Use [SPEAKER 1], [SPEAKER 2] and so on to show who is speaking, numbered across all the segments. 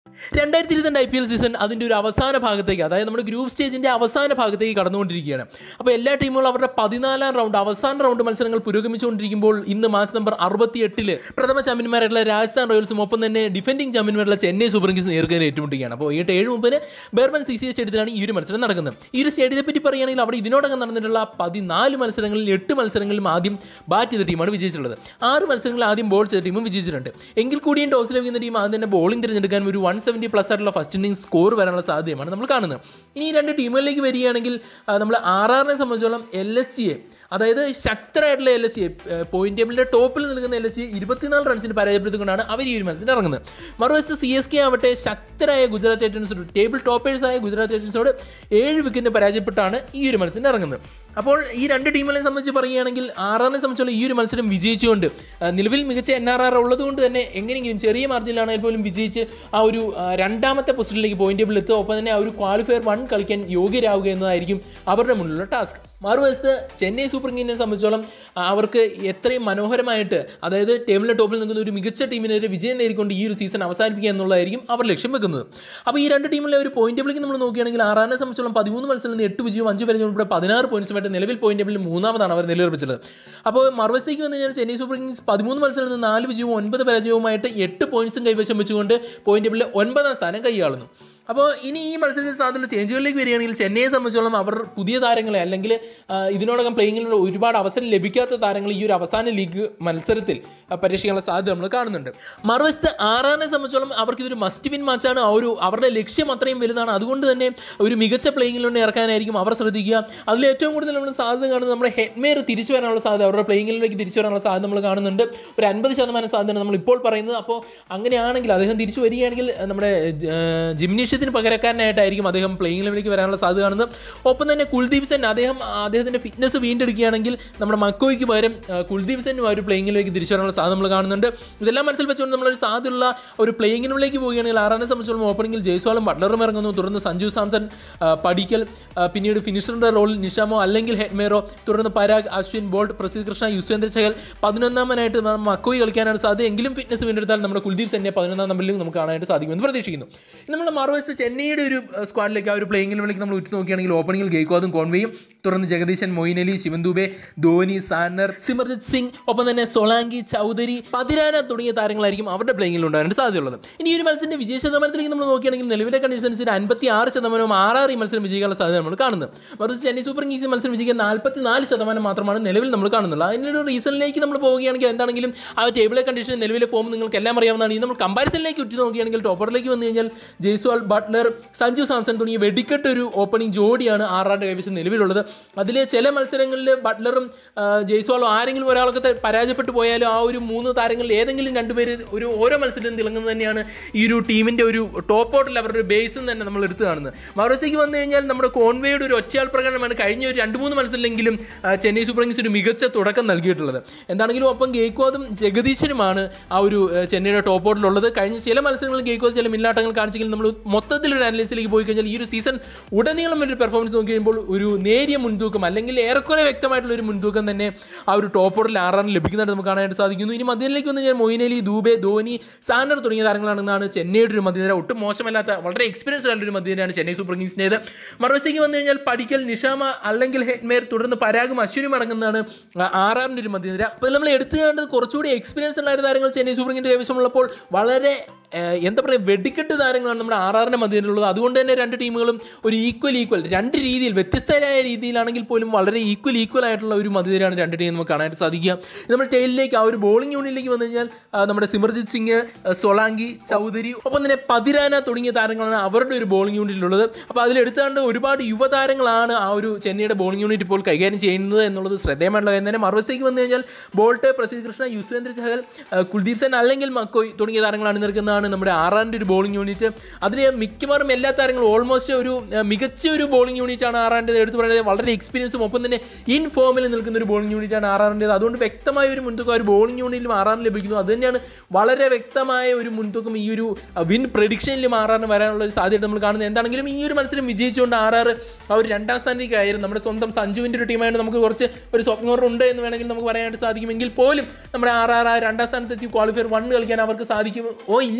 [SPEAKER 1] രണ്ടായിരത്തി ഇരുപത്തിരണ്ട് I P L season അതിൻ്റെ ഒരു അവസാന ഭാഗത്തേക്ക് അതായത് നമ്മുടെ ഗ്രൂപ്പ് സ്റ്റേജിൻ്റെ അവസാന ഭാഗത്തേക്ക് കടന്നുകൊണ്ടിരിക്കുകയാണ് അപ്പോൾ എല്ലാ ടീമുകളും അവരുടെ പതിനാലാം റൗണ്ട് അവസാന റൗണ്ട് മത്സരങ്ങൾ പുരോഗമിച്ചുകൊണ്ടിരിക്കുമ്പോൾ ഇന്ന് മാച്ച് നമ്പർ അറുപത്തി എട്ടില് പ്രഥമ ചാമ്പ്യന്മാരായിട്ടുള്ള രാജസ്ഥാൻ റോയൽസും ഒപ്പം തന്നെ ഡിഫൻഡിംഗ് ചാമ്പ്യന്മാരുള്ള ചെന്നൈ സൂപ്പർ കിങ്സ് നേർക്കാൻ ഏറ്റുമുട്ടുകയാണ് അപ്പോൾ ഏട്ട് ഏഴ് മുപ്പതിന് ബെർമൻ സി സി സ്റ്റേഡിയത്തിലാണ് ഈ ഒരു മത്സരം നടക്കുന്നത് ഈ ഒരു സ്റ്റേഡിയത്തെ പറ്റി പറയുകയാണെങ്കിൽ അവിടെ ഇതിനോടകം നടന്നിട്ടുള്ള പതിനാല് മത്സരങ്ങളിൽ എട്ട് മത്സരങ്ങളിലും ആദ്യം ബാറ്റ് ചെയ്ത ടീമാണ് വിജയിച്ചിട്ടുള്ളത് ആറ് മത്സരങ്ങളിൽ ആദ്യം ബോൾ ചെയ്ത ടീമും വിജയിച്ചിട്ടുണ്ട് എങ്കിൽ കൂടിയും ടോസ് ലഭിക്കുന്ന ടീം ആദ്യം തന്നെ ബോളിംഗ് തിരഞ്ഞെടുക്കാൻ ഒരു വൺ സെവൻറ്റി പ്ലസ് ആയിട്ടുള്ള ഫസ്റ്റ് ഇന്നിംഗ് സ്കോർ വരാനുള്ള സാധ്യതയാണ് നമ്മൾ കാണുന്നത് ഇനി ഈ രണ്ട് ടീമുകളിലേക്ക് വരികയാണെങ്കിൽ ആ, നമ്മൾ ആർ ആറിനെ സംബന്ധിച്ചോളം എൽ എസ് ജിയെ അതായത് ശക്തരായിട്ടുള്ള എൽ എസ് സി പോയിന്റ് ടേബിളിന്റെ ടോപ്പിൽ നിൽക്കുന്ന എൽ എസ് സി ഇരുപത്തിനാല് റൺസിന് പരാജയപ്പെടുത്തിക്കൊണ്ടാണ് അവർ ഈ ഒരു മത്സരത്തിൽ ഇറങ്ങുന്നത് മറുവശത്ത് സി എസ് കെ ആവട്ടെ ശക്തരായ ഗുജറാത്ത് ടൈറ്റൻസോട് ടേബിൾ ടോപ്പേഴ്സായ ഗുജറാത്ത് ടൈറ്റൻസോട് ഏഴ് വിക്കറ്റിന് പരാജയപ്പെട്ടാണ് ഈ ഒരു മത്സരത്തിൽ ഇറങ്ങുന്നത് അപ്പോൾ ഈ രണ്ട് ടീമുകളെ സംബന്ധിച്ച് പറയുകയാണെങ്കിൽ ആറാറിനെ സംബന്ധിച്ചുള്ള ഈ ഒരു മത്സരം വിജയിച്ചുകൊണ്ട് ആ, നിലവിൽ മികച്ച എൻ ആർ ആർ ഉള്ളതുകൊണ്ട് തന്നെ എങ്ങനെയെങ്കിലും ചെറിയ മാർജിനിലാണെങ്കിൽ പോലും വിജയിച്ച് ആ ഒരു ആ, രണ്ടാമത്തെ പൊസിഷനിലേക്ക് പോയിന്റ് ടേബിളിൽ എത്തുക ഒപ്പം തന്നെ ആ ഒരു ക്വാളിഫയർ വൺ കളിക്കാൻ യോഗ്യരാവുക എന്നതായിരിക്കും അവരുടെ മുന്നിലുള്ള ടാസ്ക് മറുവശത്ത് ചെന്നൈ സൂപ്പർ കിങ്ങിനെ സംബന്ധിച്ചോളം ആ, അവർക്ക് എത്രയും മനോഹരമായിട്ട് അതായത് ടേബിളിലെ ടോപ്പിൽ നിൽക്കുന്ന ഒരു മികച്ച ടീമിനെതിരെ വിജയം നേടിക്കൊണ്ട് ഈ ഒരു സീസൺ അവസാനിപ്പിക്കുക എന്നുള്ളതായിരിക്കും അവർ ലക്ഷ്യം വെക്കുന്നത് അപ്പോൾ ഈ രണ്ട് ടീമിലെ ഒരു പോയിന്റ് ടേബിളിലേക്ക് നമ്മൾ നോക്കുകയാണെങ്കിൽ ആറാനെ സംബന്ധിച്ചോളം പതിമൂന്ന് മത്സരം നിന്ന് എട്ട് വിജയവും അഞ്ച് പരാജയം ഉൾപ്പെടെ പതിനാറ് പോയിന്റ്സുമായിട്ട് നിലവിൽ പോയിന്റ് ടേബിളിൽ മൂന്നാമതാണ് അവർ നിലയുറപ്പിച്ചത് അപ്പോൾ മറുവശത്തേക്ക് വന്നു കഴിഞ്ഞാൽ ചെന്നൈ സൂപ്പർ കിങ്സ് പതിമൂന്ന് മത്സരം നിന്ന് നാല് വിജയവും ഒൻപത് പരാജയവുമായിട്ട് എട്ട് പോയിന്റ്സും കൈവശം വെച്ചുകൊണ്ട് പോയിന്റ് ടേബിളിൽ ഒൻപതാം സ്ഥാനം കൈയാളുന്നു അപ്പോൾ ഇനി ഈ മത്സരത്തിൽ സാധ്യതയുള്ള ചേഞ്ചുകളിലേക്ക് വരികയാണെങ്കിൽ ചെന്നൈയെ സംബന്ധിച്ചോളം അവർ പുതിയ താരങ്ങളെ അല്ലെങ്കിൽ ആ, ഇതിനോടകം പ്ലേയിങ്ങിലുള്ള ഒരുപാട് അവസരം ലഭിക്കാത്ത താരങ്ങൾ ഈ ഒരു അവസാന ലീഗ് മത്സരത്തിൽ ആ, പരീക്ഷിക്കാനുള്ള സാധ്യത നമ്മൾ കാണുന്നുണ്ട് മറുവശത്ത് ആറാറിനെ സംബന്ധിച്ചോളം അവർക്ക് ഇതൊരു മസ്റ്റ് വിൻ മാച്ചാണ് ആ ഒരു അവരുടെ ലക്ഷ്യം അത്രയും വലുതാണ് അതുകൊണ്ട് തന്നെ ഒരു മികച്ച പ്ലേയിങ്ങിലൂടെ ഇറക്കാനായിരിക്കും അവർ ശ്രദ്ധിക്കുക അതിൽ ഏറ്റവും കൂടുതൽ നമ്മൾ സാധ്യത കാണുന്നത് നമ്മുടെ ഹെഡ്മേർ തിരിച്ചു വരാനുള്ള സാധ്യത അവരുടെ പ്ലേയിങ്ങിലേക്ക് തിരിച്ചു വരാനുള്ള സാധ്യത നമ്മൾ കാണുന്നുണ്ട് ഒരു അൻപത് ശതമാനം സാധ്യതയാണ് നമ്മൾ ഇപ്പോൾ പറയുന്നത് അപ്പോൾ അങ്ങനെയാണെങ്കിൽ അദ്ദേഹം തിരിച്ചു വരികയാണെങ്കിൽ നമ്മുടെ ജ- ഏർ ജിംനേഷ്യത്തിന് പകരക്കാരനായിട്ടായിരിക്കും അദ്ദേഹം പ്ലേയിങ് ലെവലിലേക്ക് വരാനുള്ള സാധ്യത കാണുന്നത് ഒപ്പം തന്നെ കുൽദീപ് സെൻ അദ്ദേഹം അദ്ദേഹത്തിൻ്റെ ഫിറ്റ്നസ് വീണ്ടെടുക്കുകയാണെങ്കിൽ നമ്മുടെ മക്കോയ്ക്ക് പകരം ഏർ കുൽദീപ് സെന്നും ആ ഒരു പ്ലേയിങ്ങിലേക്ക് തിരിച്ചു വരാനുള്ള സാധ്യത നമ്മൾ കാണുന്നുണ്ട് ഇതെല്ലാം മനസ്സിൽ വെച്ചുകൊണ്ട് നമ്മളൊരു സാധ്യതയുള്ള ഒരു പ്ലേയിങ്ങിലേക്ക് പോവുകയാണെങ്കിൽ ആറാനെ സംബന്ധിച്ചോളം ഓപ്പണിംഗിൽ ജയ്സ്വാളും ബട്ട്ലറും ഇറങ്ങുന്നു തുടർന്ന് സഞ്ജു സാംസൺ ആ, പടിക്കൽ ആ, പിന്നീട് ഫിനിഷറിൻ്റെ റോളിൽ നിഷാമോ അല്ലെങ്കിൽ ഹെഡ്മേറോ തുടർന്ന് പരാഗ് അശ്വിൻ ബോൾട്ട് പ്രസീദ് കൃഷ്ണ യുസ്വേന്ദ്ര ചഹൽ പതിനൊന്നാമനായിട്ട് നമ്മൾ മക്കോയി കളിക്കാനാണ് സാധ്യത എങ്കിലും ഫിറ്റ്നസ് വീണ്ടെടുത്താൽ നമ്മുടെ കുൽദീപ് സെന്നെ പതിനൊന്നാം നമ്പറിൽ നമുക്ക് കാണാനായിട്ട് സാധിക്കുമെന്ന് പ്രതീക്ഷിക്കുന്നു ഇനി നമ്മൾ മറുവശത്ത് ചെന്നൈയുടെ ഒരു ആ, സ്ക്വാഡിലേക്ക് ആ ഒരു പ്ലേയിങ്ങിലേക്ക് നമ്മൾ ഉറ്റു നോക്കുകയാണെങ്കിൽ ഓപ്പണിംഗിൽ ഗെയ്ക്വാദും കോൺവേയും തുടർന്ന് ജഗദീശൻ മൊയിൻ അലി ശിവൻ ദുബെ ധോനി സാനർ സിമർജിത് സിംഗ് ഒപ്പം തന്നെ സൊളാങ്കി ചൗധരി പതിരാന തുടങ്ങിയ താരങ്ങളായിരിക്കും അവരുടെ പ്ലേയിങ്ങിൽ ഉണ്ടാകാനായിട്ട് സാധ്യതയുള്ളത് ഇനി ഈ ഒരു മത്സരത്തിന്റെ വിജയ ശതമാനത്തിലേക്ക് നമ്മൾ നോക്കുകയാണെങ്കിൽ നിലവിലെ കണ്ടീഷൻ അനുസരിച്ച് അൻപത്തി ആറ് ശതമാനവും ആറാറ് ഈ മത്സരം വിജയിക്കാനുള്ള സാധ്യത നമ്മൾ കാണുന്നത് മറിച്ച് ചെന്നൈ സൂപ്പർ കിങ്സ് മത്സരം വിജയിക്കാൻ നാൽപ്പത്തി നാല് ശതമാനം മാത്രമാണ് നിലവിൽ നമ്മൾ കാണുന്നുള്ളത് അതിൻ്റെ ഒരു റീസണിലേക്ക് നമ്മൾ പോവുകയാണെങ്കിൽ എന്താണെങ്കിലും ആ ടേബിളെ കണ്ടീഷൻ നിലവിലെ ഫോം നിങ്ങൾക്ക് എല്ലാം അറിയാവുന്നതാണ് ഈ നമ്മൾ കമ്പാരിസണിലേക്ക് ഉറ്റു നോക്കുകയാണെങ്കിൽ ടോപ്പറിലേക്ക് വന്നു കഴിഞ്ഞാൽ ജയ്സ്വാൾ ബട്ട്ലർ സഞ്ജു സാംസൺ തുടങ്ങിയ വെടിക്കെട്ട് ഒരു ഓപ്പണിംഗ് ജോഡിയാണ് ആറാണ്ട് കൈവശം നിലവിലുള്ളത് അതിലെ ചില മത്സരങ്ങളിൽ ബട്ട്ലറും ആ, ജയ്സ്വാളും ആരെങ്കിലും ഒരാൾക്ക് ത- പരാജയപ്പെട്ടു പോയാലും ആ ഒരു മൂന്ന് താരങ്ങളിൽ ഏതെങ്കിലും രണ്ടുപേര് ഒരു ഓരോ മത്സരത്തിലും തിളങ്ങുന്നത് തന്നെയാണ് ഈ ഒരു ടീമിൻ്റെ ഒരു ടോപ്പ് ഔട്ടിൽ അവരുടെ ഒരു ബേസിൽ തന്നെ നമ്മൾ എടുത്തു കാണുന്നത് മറുവശത്തേക്ക് വന്നു കഴിഞ്ഞാൽ നമ്മുടെ കോൺവേയുടെ ഒരു ഒറ്റയാൾ പ്രകടനമാണ് കഴിഞ്ഞ ഒരു രണ്ട് മൂന്ന് മത്സരത്തിലെങ്കിലും ആ, ചെന്നൈ സൂപ്പർ കിങ്സ് ഒരു മികച്ച തുടക്കം നൽകിയിട്ടുള്ളത് എന്താണെങ്കിലും ഒപ്പം ഗെയ്ക്വാദും ജഗദീശനുമാണ് ആ ഒരു ആ, ചെന്നൈയുടെ ടോപ്പ് ഔട്ടിലുള്ളത് കഴിഞ്ഞ ചില മത്സരങ്ങളിൽ ഗെയ്ക്വാദ് ചില മില്ലാട്ടങ്ങൾ കാണിച്ചെങ്കിലും നമ്മൾ മൊത്തത്തിലൊരു അനലൈസിലേക്ക് പോയി കഴിഞ്ഞാൽ ഈ ഒരു സീസൺ ഉടനീളം ഒരു പെർഫോമൻസ് നോക്കി കഴിയുമ്പോൾ ഒരു നേരിയ മുൻതൂക്കം അല്ലെങ്കിൽ ഏറെക്കുറെ വ്യക്തമായിട്ടുള്ള ഒരു മുൻതൂക്കം തന്നെ ആ ഒരു ടോപ്പ് ഓർഡറിൽ ആറാറിന് ലഭിക്കുന്നതായിട്ട് നമുക്ക് കാണാനായിട്ട് സാധിക്കുന്നു ഇനി മധ്യനിലേക്ക് വന്നു കഴിഞ്ഞാൽ മൊയിൻ അലി ദൂബെ ധോനി സാനർ തുടങ്ങിയ താരങ്ങളാണെന്നാണ് ചെന്നൈയുടെ ഒരു മധ്യനിര ഒട്ടും മോശമല്ലാത്ത വളരെ എക്സ്പീരിയൻസ് ആയിട്ടുള്ള ഒരു മധ്യനിരയാണ് ചെന്നൈ സൂപ്പർ കിങ്സിൻ്റേത് മറുവശത്തേക്ക് വന്നു കഴിഞ്ഞാൽ പഠിക്കൽ നിഷാമ അല്ലെങ്കിൽ ഹെഡ്മേർ തുടർന്ന് പരാഗും അശ്വിനും അടങ്ങുന്നതാണ് ആറാറിൻ്റെ ഒരു മധ്യനിര അപ്പോൾ നമ്മൾ എടുത്തു കാണേണ്ടത് കുറച്ചുകൂടി എക്സ്പീരിയൻസ് ഉള്ള താരങ്ങൾ ചെന്നൈ സൂപ്പർ കിങ്ങിൻ്റെ കൈവശമുള്ളപ്പോൾ വളരെ ഏഹ്, എന്താ പറയുക വെടിക്കെട്ട് താരങ്ങളാണ് നമ്മുടെ ആറാറിൻ്റെ മധ്യത്തിലുള്ളത് അതുകൊണ്ട് തന്നെ രണ്ട് ടീമുകളും ഒരു ഈക്വൽ ഈക്വൽ രണ്ട് രീതിയിൽ വ്യത്യസ്തരായ രീതിയിലാണെങ്കിൽ പോലും വളരെ ഈക്വൽ ഈക്വൽ ആയിട്ടുള്ള ഒരു മധ്യത്തിലാണ് രണ്ട് ടീം നമുക്ക് കാണാനായിട്ട് സാധിക്കുക ഇത് നമ്മൾ ടൈലിലേക്ക് ആ ഒരു ബോളിംഗ് യൂണിറ്റിലേക്ക് വന്നു കഴിഞ്ഞാൽ ആ, നമ്മുടെ സിമർജിത് സിംഗ് ആ, സൊളാങ്കി ചൗധരി ഒപ്പം തന്നെ പതിരാന തുടങ്ങിയ താരങ്ങളാണ് അവരുടെ ഒരു ബോളിംഗ് യൂണിറ്റിലുള്ളത് അപ്പോൾ അതിലെടുത്താണ്ട് ഒരുപാട് യുവതാരങ്ങളാണ് ആ ഒരു ചെന്നൈയുടെ ബോളിംഗ് യൂണിറ്റ് ഇപ്പോൾ കൈകാര്യം ചെയ്യുന്നത് എന്നുള്ളത് ശ്രദ്ധേയമായിട്ടുള്ള കാര്യം തന്നെ മറുവശത്തേക്ക് വന്നു കഴിഞ്ഞാൽ ബോൾട്ട് പ്രസീദ് കൃഷ്ണ യുസ്വേന്ദ്ര ചഹൽ ആ, കുൽദീപ് സെൻ അല്ലെങ്കിൽ മക്കോയ് തുടങ്ങിയ താരങ്ങളാണ് നിൽക്കുന്നതാണ് നമ്മുടെ ആറാറിൻ്റെ ഒരു ബോളിംഗ് യൂണിറ്റ് അതിൽ മിക്കവാറും എല്ലാ താരങ്ങളും ഓൾമോസ്റ്റ് ഒരു ആ, മികച്ച ഒരു ബോളിംഗ് യൂണിറ്റാണ് ആറാറിൻ്റെ എടുത്തു പറയുന്നത് വളരെ എക്സ്പീരിയൻസും ഒപ്പം തന്നെ ഇൻ ഫോമിൽ നിൽക്കുന്ന ഒരു ബോളിംഗ് യൂണിറ്റാണ് ആറാറിൻ്റെത് അതുകൊണ്ട് വ്യക്തമായ ഒരു മുൻതൂക്കം ആ ഒരു ബോളിംഗ് യൂണിറ്റിലും ആറാറിന് ലഭിക്കുന്നു അത് തന്നെയാണ് വളരെ വ്യക്തമായ ഒരു മുൻതൂക്കം ഈ ഒരു വിൻ പ്രഡിക്ഷനിലും ആറാറിന് വരാനുള്ള ഒരു സാധ്യത നമ്മൾ കാണുന്നത് എന്താണെങ്കിലും ഈ ഒരു മത്സരം വിജയിച്ചുകൊണ്ട് ആറാറ് ആ ഒരു രണ്ടാം സ്ഥാനത്തേക്ക് ആയിരുന്നു നമ്മുടെ സ്വന്തം സഞ്ജുവിൻ്റെ ഒരു ടീമായിട്ട് നമുക്ക് കുറച്ച് ഒരു സ്വപ്നം ഉണ്ട് എന്ന് വേണമെങ്കിൽ നമുക്ക് പറയാനായിട്ട് സാധിക്കുമെങ്കിൽ പോലും നമ്മുടെ ആർ ആർ ആ രണ്ടാം സ്ഥാനത്തെത്തി ക്വാളിഫയർ വൺ കളിക്കാൻ അവർക്ക് സാധിക്കും ഓ ഇല്ല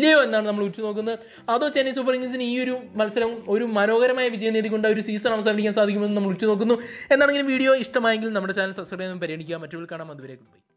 [SPEAKER 1] ഇല്ലയോ എന്നാണ് നമ്മൾ ഉറ്റുനോക്കുന്നത് അതോ ചെന്നൈ സൂപ്പർ കിങ്സിന് ഈ ഒരു മത്സരം ഒരു മനോഹരമായ വിജയം നേടിക്കൊണ്ട് ആ ഒരു സീസൺ അവസാനിപ്പിക്കാൻ സാധിക്കുമെന്ന് നമ്മൾ ഉറ്റുനോക്കുന്നു എന്നാണെങ്കിലും വീഡിയോ ഇഷ്ടമായെങ്കിൽ നമ്മുടെ ചാനൽ സബ്സ്ക്രൈബ് ചെയ്യാൻ പരിഗണിക്കുക മറ്റൊരു കാണാം അതുവരെ പോയി